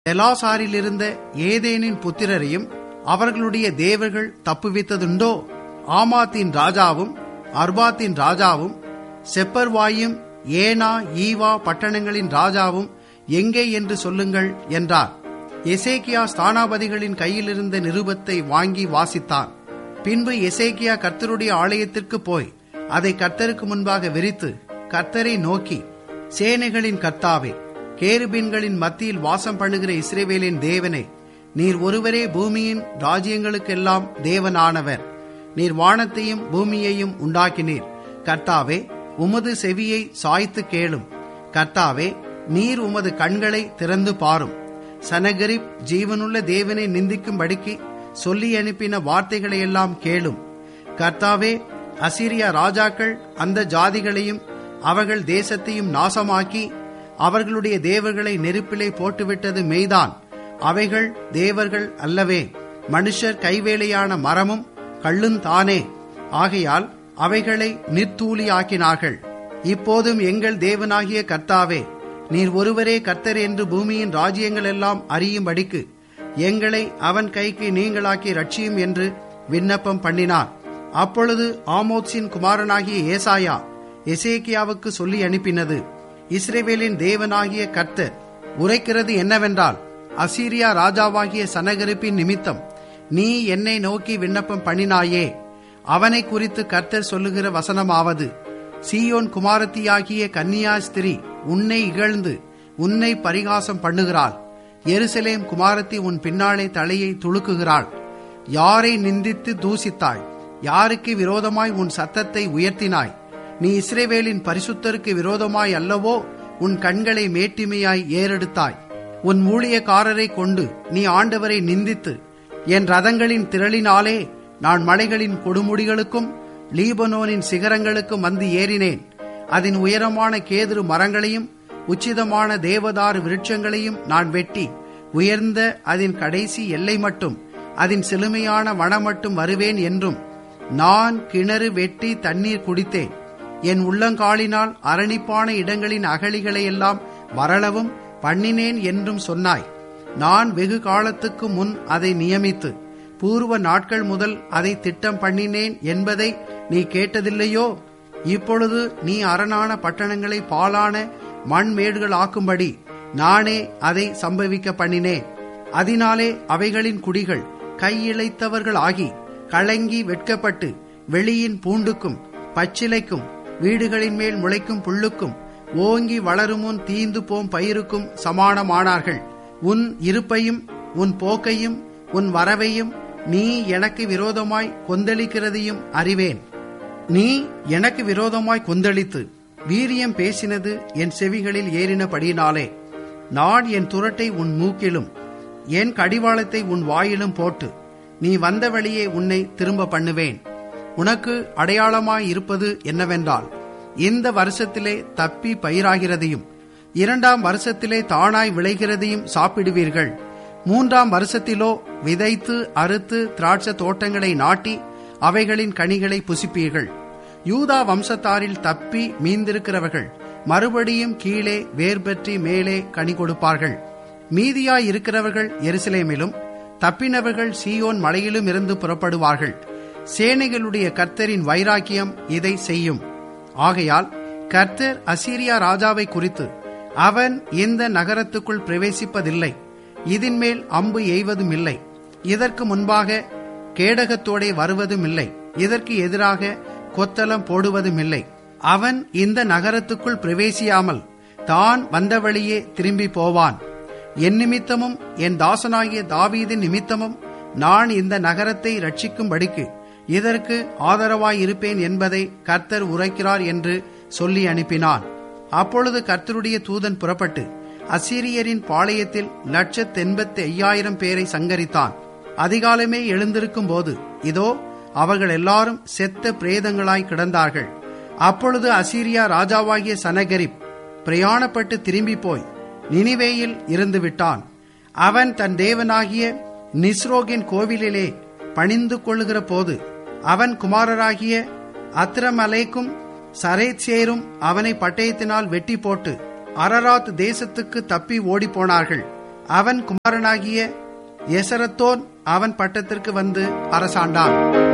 எலாசாரிலிருந்த ஏதேனின் புத்திரரையும் அவர்களுடைய தேவர்கள் தப்புவித்ததுண்டோ ஆமாத்தின் ராஜாவும் அர்பாத்தின் ராஜாவும் செப்பர்வாயும் ஏனா ஈவா பட்டணங்களின் ராஜாவும் எங்கே என்று சொல்லுங்கள் என்றார் எசேக்கியா ஸ்தானாபதிகளின் கையிலிருந்த நிருபத்தை வாங்கி வாசித்தான் பின்பு எசேக்கியா கர்த்தருடைய ஆலயத்திற்கு போய் அதை கர்த்தருக்கு முன்பாக விரித்து கர்த்தரை நோக்கி சேனைகளின் கர்த்தாவே கேருபீன்களின் மத்தியில் வாசம் பண்ணுகிற இஸ்ரேவேலின் தேவனே நீர் ஒருவரே பூமியின் ராஜ்யங்களுக்கெல்லாம் தேவனானவர் நீர் வானத்தையும் பூமியையும் உண்டாக்கினீர் கர்த்தாவே உமது செவியை சாய்த்து கேளும் கர்த்தாவே நீர் உமது கண்களை திறந்து பாரும் சனகரிப் ஜீவனுள்ள தேவனை நிந்திக்கும்படிக்கு சொல்லி அனுப்பின வார்த்தைகளை எல்லாம் கேளும் கர்த்தாவே அசிரியா ராஜாக்கள் அந்த ஜாதிகளையும் அவர்கள் தேசத்தையும் நாசமாக்கி அவர்களுடைய தேவர்களை நெருப்பிலே போட்டுவிட்டது மெய்தான் அவைகள் தேவர்கள் அல்லவே மனுஷர் கைவேலையான மரமும் கள்ளுந்தானே ஆகையால் அவைகளை நிர்த்தூளியாக்கினார்கள் இப்போதும் எங்கள் தேவனாகிய கர்த்தாவே நீர் ஒருவரே கர்த்தர் என்று பூமியின் ராஜ்யங்கள் எல்லாம் அறியும்படிக்கு எங்களை அவன் கைக்கு நீங்களாக்கி ரட்சியும் என்று விண்ணப்பம் பண்ணினார் அப்பொழுது ஆமோத்ஸின் குமாரனாகிய ஏசாயா எசேக்கியாவுக்கு சொல்லி அனுப்பினது இஸ்ரேவேலின் தேவனாகிய கர்த்தர் உரைக்கிறது என்னவென்றால் அசீரியா ராஜாவாகிய சனகரிப்பின் நிமித்தம் நீ என்னை நோக்கி விண்ணப்பம் பண்ணினாயே அவனை குறித்து கர்த்தர் சொல்லுகிற வசனமாவது சீயோன் குமாரத்தியாகிய கன்னியா ஸ்திரீ உன்னை இகழ்ந்து உன்னை பரிகாசம் பண்ணுகிறாள் எருசலேம் குமாரத்தி உன் பின்னாலே தலையை துளுக்குகிறாள் யாரை நிந்தித்து தூசித்தாய் யாருக்கு விரோதமாய் உன் சத்தத்தை உயர்த்தினாய் நீ இஸ்ரேவேலின் பரிசுத்தருக்கு விரோதமாய் அல்லவோ உன் கண்களை மேட்டிமையாய் ஏறெடுத்தாய் உன் ஊழியக்காரரை கொண்டு நீ ஆண்டவரை நிந்தித்து என் ரதங்களின் திரளினாலே நான் மலைகளின் கொடுமுடிகளுக்கும் லீபனோனின் சிகரங்களுக்கும் வந்து ஏறினேன் அதன் உயரமான கேதுரு மரங்களையும் உச்சிதமான தேவதாரு விருட்சங்களையும் நான் வெட்டி உயர்ந்த அதன் கடைசி எல்லை மட்டும் அதன் செழுமையான வனம் மட்டும் வருவேன் என்றும் நான் கிணறு வெட்டி தண்ணீர் குடித்தேன் என் உள்ளங்காலினால் அரணிப்பான இடங்களின் அகழிகளை எல்லாம் வரளவும் பண்ணினேன் என்றும் சொன்னாய் நான் வெகு காலத்துக்கு முன் அதை நியமித்து பூர்வ நாட்கள் முதல் அதை திட்டம் பண்ணினேன் என்பதை நீ கேட்டதில்லையோ இப்பொழுது நீ அரணான பட்டணங்களை பாலான மண்மேடுகள் ஆக்கும்படி நானே அதை சம்பவிக்க பண்ணினேன் அதனாலே அவைகளின் குடிகள் கையிழைத்தவர்கள் ஆகி கலங்கி வெட்கப்பட்டு வெளியின் பூண்டுக்கும் பச்சிலைக்கும் வீடுகளின் மேல் முளைக்கும் புல்லுக்கும் ஓங்கி வளருமுன் தீந்து போம் பயிருக்கும் சமானமானார்கள் உன் இருப்பையும் உன் போக்கையும் உன் வரவையும் நீ எனக்கு விரோதமாய் கொந்தளிக்கிறதையும் அறிவேன் நீ எனக்கு விரோதமாய் கொந்தளித்து வீரியம் பேசினது என் செவிகளில் ஏறினபடியினாலே நான் என் துரட்டை உன் மூக்கிலும் என் கடிவாளத்தை உன் வாயிலும் போட்டு நீ வந்த வழியே உன்னை திரும்ப பண்ணுவேன் உனக்கு அடையாளமாய் இருப்பது என்னவென்றால் இந்த வருஷத்திலே தப்பி பயிராகிறதையும் இரண்டாம் வருஷத்திலே தானாய் விளைகிறதையும் சாப்பிடுவீர்கள் மூன்றாம் வருஷத்திலோ விதைத்து அறுத்து திராட்சை தோட்டங்களை நாட்டி அவைகளின் கனிகளை புசிப்பீர்கள் யூதா வம்சத்தாரில் தப்பி மீந்திருக்கிறவர்கள் மறுபடியும் கீழே வேர் பற்றி மேலே கனி கொடுப்பார்கள் மீதியாய் இருக்கிறவர்கள் எருசலேமிலும் தப்பினவர்கள் சீயோன் மலையிலும் இருந்து புறப்படுவார்கள் சேனைகளுடைய கர்த்தரின் வைராக்கியம் இதை செய்யும் ஆகையால் கர்த்தர் அசீரியா ராஜாவை குறித்து அவன் இந்த நகரத்துக்குள் பிரவேசிப்பதில்லை இதன் மேல் அம்பு எய்வதும் இல்லை இதற்கு முன்பாக கேடகத்தோடே வருவதும் இல்லை இதற்கு எதிராக கொத்தளம் போடுவதும் இல்லை அவன் இந்த நகரத்துக்குள் பிரவேசியாமல் தான் வந்த வழியே திரும்பி போவான் என் நிமித்தமும் என் தாசனாகிய தாவீதின் நிமித்தமும் நான் இந்த நகரத்தை ரட்சிக்கும்படிக்கு இதற்கு ஆதரவாய் இருப்பேன் என்பதை கர்த்தர் உரைக்கிறார் என்று சொல்லி அனுப்பினான் அப்பொழுது கர்த்தருடைய தூதன் புறப்பட்டு அசீரியரின் பாளையத்தில் லட்சத்தெண்பத்தி ஐயாயிரம் பேரை சங்கரித்தான் அதிகாலமே எழுந்திருக்கும் போது இதோ அவர்கள் எல்லாரும் செத்த பிரேதங்களாய் கிடந்தார்கள் அப்பொழுது அசீரியா ராஜாவாகிய சனகரிப் பிரயாணப்பட்டு திரும்பி போய் நினிவேயில் இருந்து விட்டான் அவன் தன் தேவனாகிய நிஸ்ரோகின் கோவிலிலே பணிந்து கொள்ளுகிற போது அவன் குமாரராகிய அத்ரமலேக்கும் சரேத்சேரும் அவனை பட்டயத்தினால் வெட்டி போட்டு அரராத் தேசத்துக்கு தப்பி ஓடிப்போனார்கள் அவன் குமாரனாகிய எசரத்தோன் அவன் பட்டத்திற்கு வந்து அரசாண்டான்